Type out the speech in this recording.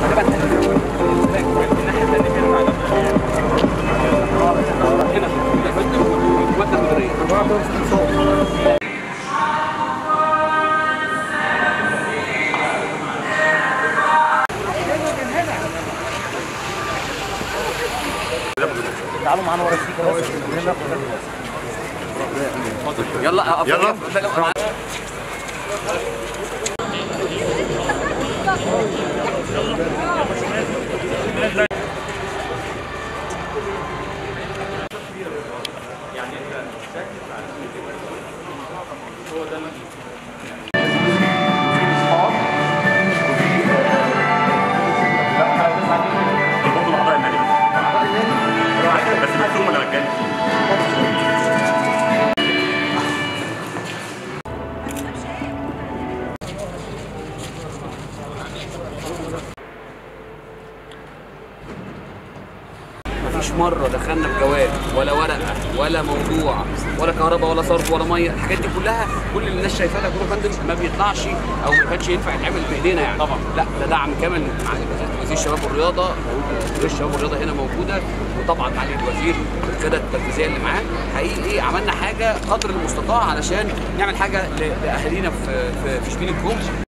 هنا يا فندم الماده المدنيه يلا يلا. برضه اعضاء النادي بس مكتوب ولا مجاني؟ مفيش مره دخلنا بجواب ولا ورقه ولا موضوع ولا كهرباء ولا صرف ولا ميه الحاجات دي كلها كل اللي الناس شايفاها ده كله يا فندم ما بيطلعش او ما كانش ينفع يتعمل بايدينا يعني طبعا لا ده دعم كامل مع وزير الشباب والرياضه وزير الشباب والرياضه هنا موجوده وطبعا معالي الوزير والقياده التنفيذيه اللي معاه حقيقي عملنا حاجه قدر المستطاع علشان نعمل حاجه ل- لاهالينا في في في شبين الكوم